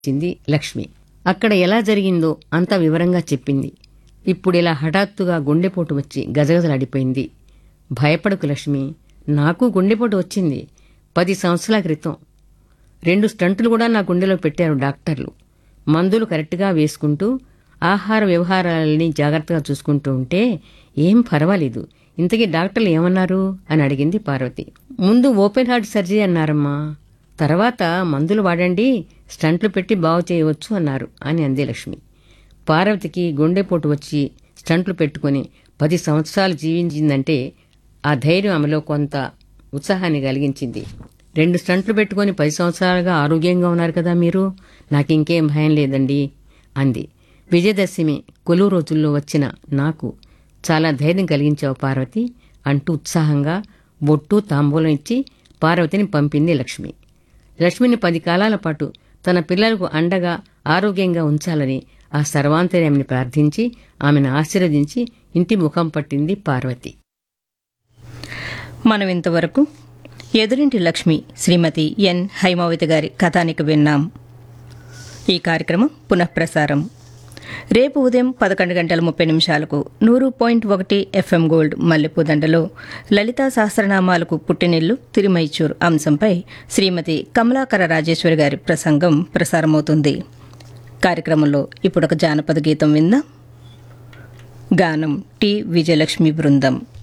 వచ్చింది లక్ష్మి అక్కడ ఎలా జరిగిందో అంతా వివరంగా చెప్పింది ఇప్పుడిలా హఠాత్తుగా గుండెపోటు వచ్చి గజగజలాడిపోయింది భయపడకు లక్ష్మి నాకు గుండెపోటు వచ్చింది పది సంవత్సరాల క్రితం రెండు స్టంటులు కూడా నా గుండెలో పెట్టారు డాక్టర్లు మందులు కరెక్ట్గా వేసుకుంటూ ఆహార వ్యవహారాలని జాగ్రత్తగా చూసుకుంటూ ఉంటే ఏం పర్వాలేదు ఇంతకీ డాక్టర్లు ఏమన్నారు అని అడిగింది పార్వతి ముందు ఓపెన్ హార్ట్ సర్జరీ అన్నారమ్మా తర్వాత మందులు వాడండి స్టంట్లు పెట్టి బాగు చేయవచ్చు అన్నారు అని అంది లక్ష్మి పార్వతికి గుండెపోటు వచ్చి స్టంట్లు పెట్టుకుని పది సంవత్సరాలు జీవించిందంటే ఆ ధైర్యం ఆమెలో కొంత ఉత్సాహాన్ని కలిగించింది రెండు స్టంట్లు పెట్టుకుని పది సంవత్సరాలుగా ఆరోగ్యంగా ఉన్నారు కదా మీరు నాకు ఇంకేం భయం లేదండి అంది విజయదశమి కొలువు రోజుల్లో వచ్చిన నాకు చాలా ధైర్యం కలిగించావు పార్వతి అంటూ ఉత్సాహంగా బొట్టు తాంబూలం ఇచ్చి పార్వతిని పంపింది లక్ష్మి లక్ష్మిని పది కాలాల పాటు తన పిల్లలకు అండగా ఆరోగ్యంగా ఉంచాలని ఆ సర్వాంతర్యామిని ప్రార్థించి ఆమెను ఆశీర్వదించి ఇంటి ముఖం పట్టింది పార్వతి మనం ఇంతవరకు ఎదురింటి లక్ష్మి శ్రీమతి ఎన్ హైమావతి గారి కథానిక విన్నాం ఈ కార్యక్రమం పునఃప్రసారం రేపు ఉదయం పదకొండు గంటల ముప్పై నిమిషాలకు నూరు పాయింట్ ఒకటి ఎఫ్ఎం గోల్డ్ మల్లెపూదండలో లలితా సహస్రనామాలకు పుట్టినిల్లు తిరుమైచూర్ అంశంపై శ్రీమతి కమలాకర రాజేశ్వరి గారి ప్రసంగం ప్రసారమవుతుంది కార్యక్రమంలో ఇప్పుడు ఒక జానపద గీతం విందాం గానం టి విజయలక్ష్మి బృందం